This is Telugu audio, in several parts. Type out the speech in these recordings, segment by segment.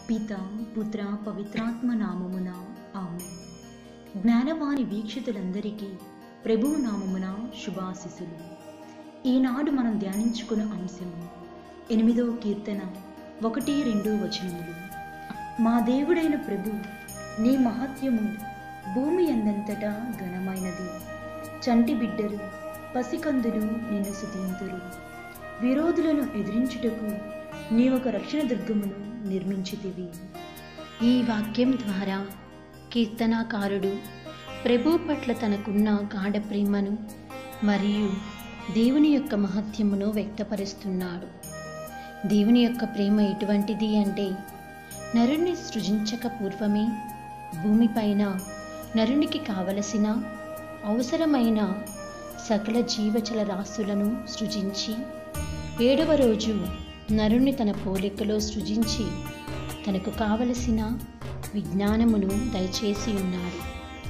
పిత పుత్ర పవిత్రాత్మ నామమున ఆమె జ్ఞానవాణి వీక్షితులందరికీ ప్రభువు నామమున శుభాశిసులు ఈనాడు మనం ధ్యానించుకున్న అంశము ఎనిమిదో కీర్తన ఒకటి రెండు వచనములు మా దేవుడైన ప్రభు నీ మహత్యము భూమి అందంతటా ఘనమైనది చంటి బిడ్డలు పసికందులు నిన్ను సుతింతురు విరోధులను ఎదిరించుటకు నీ ఒక రక్షణ దుర్గమును నిర్మించితివి ఈ వాక్యం ద్వారా కీర్తనాకారుడు ప్రభు పట్ల తనకున్న గాఢ ప్రేమను మరియు దేవుని యొక్క మహత్యమును వ్యక్తపరుస్తున్నాడు దేవుని యొక్క ప్రేమ ఎటువంటిది అంటే నరుణ్ణి సృజించక పూర్వమే భూమిపైన నరునికి కావలసిన అవసరమైన సకల జీవచల రాశులను సృజించి ఏడవ రోజు నరుణ్ణి తన పోలికలో సృజించి తనకు కావలసిన విజ్ఞానమును దయచేసి ఉన్నాడు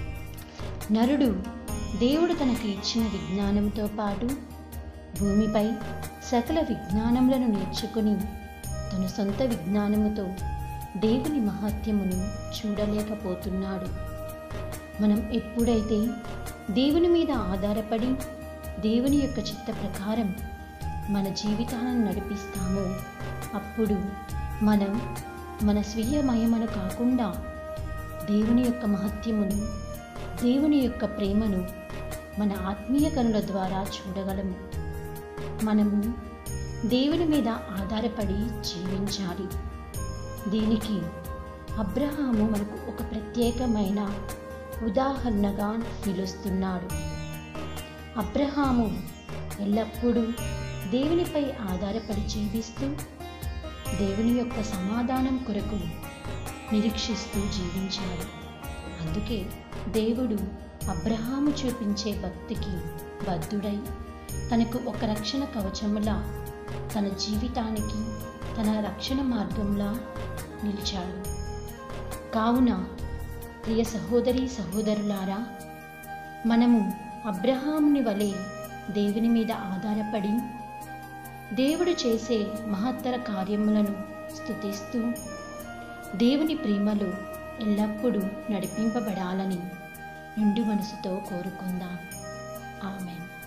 నరుడు దేవుడు తనకు ఇచ్చిన విజ్ఞానంతో పాటు భూమిపై సకల విజ్ఞానములను నేర్చుకుని తన సొంత విజ్ఞానముతో దేవుని మహత్యమును చూడలేకపోతున్నాడు మనం ఎప్పుడైతే దేవుని మీద ఆధారపడి దేవుని యొక్క చిత్త ప్రకారం మన జీవితాలను నడిపిస్తామో అప్పుడు మనం మన స్వీయ మయమను కాకుండా దేవుని యొక్క మహత్యమును దేవుని యొక్క ప్రేమను మన ఆత్మీయ కనుల ద్వారా చూడగలము మనము దేవుని మీద ఆధారపడి జీవించాలి దీనికి అబ్రహాము మనకు ఒక ప్రత్యేకమైన ఉదాహరణగా నిలుస్తున్నాడు అబ్రహాము ఎల్లప్పుడూ దేవునిపై ఆధారపడి జీవిస్తూ దేవుని యొక్క సమాధానం కొరకు నిరీక్షిస్తూ జీవించాడు అందుకే దేవుడు అబ్రహాము చూపించే భక్తికి బద్ధుడై తనకు ఒక రక్షణ కవచములా తన జీవితానికి తన రక్షణ మార్గంలా నిలిచాడు కావున ప్రియ సహోదరి సహోదరులారా మనము అబ్రహాముని వలె దేవుని మీద ఆధారపడి దేవుడు చేసే మహత్తర కార్యములను స్తుతిస్తూ దేవుని ప్రేమలో ఎల్లప్పుడూ నడిపింపబడాలని నిండు మనసుతో కోరుకుందాం ఆమెన్